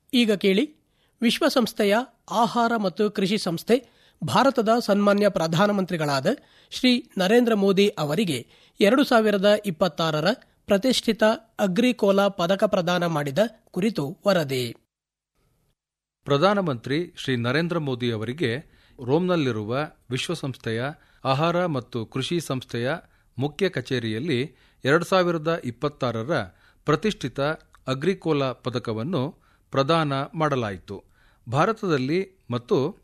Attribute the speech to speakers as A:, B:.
A: ಈಗ ಕೇಳಿ ವಿಶ್ವಸಂಸ್ಥೆಯ ಆಹಾರ ಮತ್ತು ಕೃಷಿ ಸಂಸ್ಥೆ ಭಾರತದ ಸನ್ಮಾನ್ಯ ಪ್ರಧಾನಮಂತ್ರಿಗಳಾದ ಶ್ರೀ ನರೇಂದ್ರ ಮೋದಿ ಅವರಿಗೆ ಎರಡು ಸಾವಿರದ ಇಪ್ಪತ್ತಾರರ ಪ್ರತಿಷ್ಠಿತ ಅಗ್ರಿಕೋಲಾ ಪದಕ ಪ್ರದಾನ ಮಾಡಿದ ಕುರಿತು ವರದಿ
B: ಪ್ರಧಾನಮಂತ್ರಿ ಶ್ರೀ ನರೇಂದ್ರ ಮೋದಿ ಅವರಿಗೆ ರೋಮ್ನಲ್ಲಿರುವ ವಿಶ್ವಸಂಸ್ಥೆಯ ಆಹಾರ ಮತ್ತು ಕೃಷಿ ಸಂಸ್ಥೆಯ ಮುಖ್ಯ ಕಚೇರಿಯಲ್ಲಿ ಎರಡು ಸಾವಿರದ ಇಪ್ಪತ್ತಾರರ ಪ್ರತಿಷ್ಠಿತ ಅಗ್ರಿಕೋಲಾ ಪದಕವನ್ನು ಪ್ರದಾನ ಮಾಡಲಾಯಿತು ಭಾರತದಲ್ಲಿ ಮತ್ತು